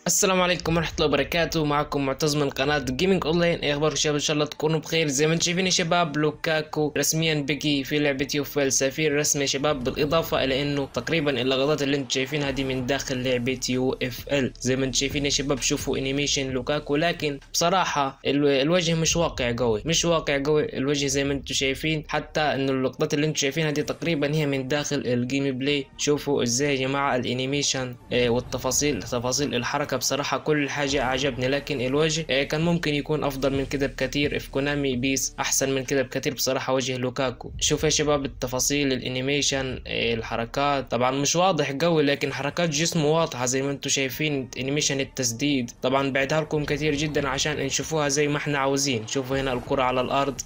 السلام عليكم ورحمة الله وبركاته معكم معتز من قناة جيمنج اونلاين ايه اخباركم شباب ان شاء الله تكونوا بخير زي ما انتم شايفين يا شباب لوكاكو رسميا بقي في لعبة يوفل سفير رسمي يا شباب بالاضافة الى انه تقريبا اللقطات اللي انتم شايفينها دي من داخل لعبة يو اف ال زي ما انتم شايفين يا شباب شوفوا انيميشن لوكاكو لكن بصراحة ال- الوجه مش واقع قوي مش واقع قوي الوجه زي ما انتم شايفين حتى انه اللقطات اللي انتم شايفينها دي تقريبا هي من داخل الجيم بلاي شوفوا ازاي يا جماعة الانيميشن آه، والتفاصيل تفاصيل الحركة بصراحة كل حاجة عجبني لكن الوجه آه، كان ممكن يكون افضل من كده بكثير في كونامي بيس احسن من كده بكثير بصراحة وجه لوكاكو شوف يا شباب التفاصيل الانيميشن آه، الحركات طبعا مش واضح قوي لكن حركات جسمه واضحة زي ما انتم شايفين انيميشن التسديد طبعا بعدها لكم كثير جدا عشان نشوفوها زي ما احنا عاوزين شوفوا هنا الكرة على الارض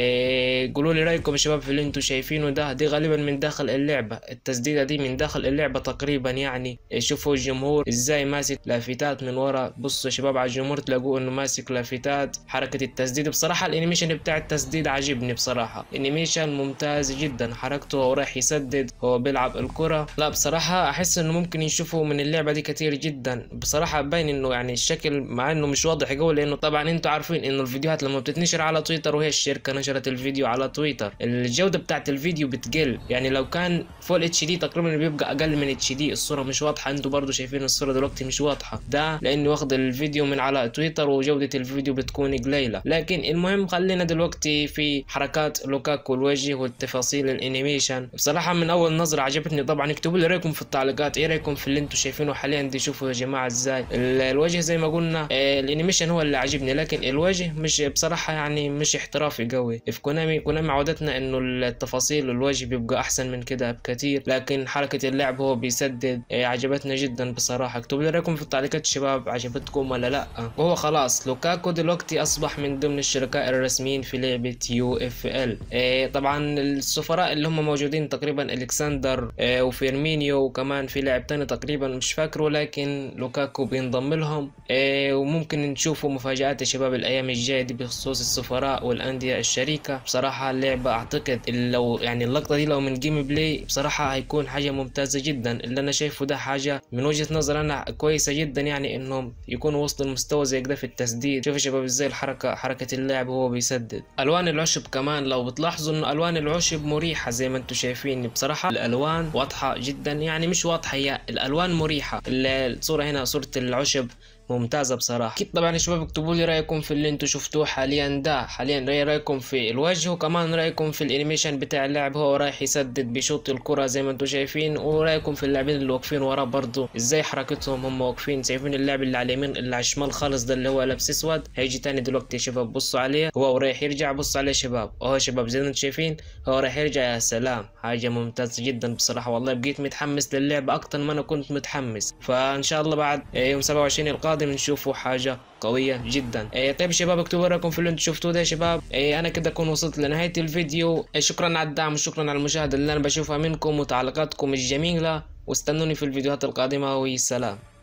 إيه قولوا لي رايكم يا شباب في اللي انتم شايفينه ده دي غالبا من داخل اللعبه التسديده دي من داخل اللعبه تقريبا يعني إيه شوفوا الجمهور ازاي ماسك لافتات من ورا بصوا يا شباب على الجمهور تلاقوه انه ماسك لافتات حركه التسديد بصراحه الانيميشن بتاع التسديد عاجبني بصراحه انيميشن ممتاز جدا حركته هو رايح يسدد هو بيلعب الكره لا بصراحه احس انه ممكن يشوفوا من اللعبه دي كتير جدا بصراحه باين انه يعني الشكل مع انه مش واضح قوي لانه طبعا انتوا عارفين انه الفيديوهات لما بتتنشر على تويتر وهي الشركه نشرت الفيديو على تويتر الجوده بتاعت الفيديو بتقل يعني لو كان فول اتش دي تقريبا بيبقى اقل من اتش دي الصوره مش واضحه انتوا برضو شايفين الصوره دلوقتي مش واضحه ده لاني واخد الفيديو من على تويتر وجوده الفيديو بتكون قليله لكن المهم خلينا دلوقتي في حركات لوكاكو الوجه والتفاصيل الانيميشن بصراحه من اول نظره عجبتني طبعا اكتبوا لي رايكم في التعليقات ايه رايكم في اللي انتوا شايفينه حاليا دي شوفوا يا جماعه ازاي ال- الوجه زي ما قلنا آه، الانيميشن هو اللي عجبني لكن الوجه مش بصراحه يعني مش احترافي قوي في كونامي كونامي عودتنا انه التفاصيل الوجه بيبقى احسن من كده بكثير لكن حركه اللعب هو بيسدد آه، عجبتنا جدا بصراحه اكتبوا لي رايكم في التعليقات شباب عجبتكم ولا لا وهو خلاص لوكاكو دلوقتي اصبح من ضمن الشركاء الرسميين في لعبه يو اف ال طبعا السفراء اللي هم موجودين تقريبا الكسندر آه، وفيرمينيو وكمان في لاعب تاني تقريبا مش فاكره لكن لوكاكو بينضم لهم آه، وممكن نشوفوا مفاجآت يا شباب الايام الجايه دي بخصوص السفراء والانديه الشريكه بصراحه اللعبه اعتقد لو يعني اللقطه دي لو من جيم بلاي بصراحه هيكون حاجه ممتازه جدا اللي انا شايفه ده حاجه من وجهه نظر انا كويسه جدا يعني انهم يكونوا وسط المستوى زي كده في التسديد شوف يا شباب ازاي الحركه حركه اللاعب وهو بيسدد الوان العشب كمان لو بتلاحظوا انه الوان العشب مريحه زي ما انتم شايفين بصراحه الالوان واضحه جدا يعني مش واضحه هي الالوان مريحه الصوره هنا صوره العشب ممتازة بصراحة أكيد طبعا يا شباب اكتبوا لي رأيكم في اللي انتوا شفتوه حاليا ده حاليا رأي رأيكم في الوجه وكمان رأيكم في الانيميشن بتاع اللاعب هو رايح يسدد بيشوط الكرة زي ما انتوا شايفين ورأيكم في اللاعبين اللي واقفين وراه برضو ازاي حركتهم هم واقفين شايفين اللاعب اللي على اليمين اللي على الشمال خالص ده اللي هو لابس اسود هيجي تاني دلوقتي يا شباب بصوا عليه هو رايح يرجع بصوا عليه يا شباب اهو يا شباب زي ما انتوا شايفين هو رايح يرجع يا سلام حاجة ممتازة جدا بصراحة والله بقيت متحمس للعبة أكتر ما أنا كنت متحمس فإن شاء الله بعد يوم 27 القادم نشوفوا حاجة قوية جدا إيه طيب شباب اكتبوا رايكم في اللي انتم شفتوه ده يا شباب إيه انا كده اكون وصلت لنهاية الفيديو إيه شكرا على الدعم وشكرا على المشاهدة اللي انا بشوفها منكم وتعليقاتكم الجميلة واستنوني في الفيديوهات القادمة والسلام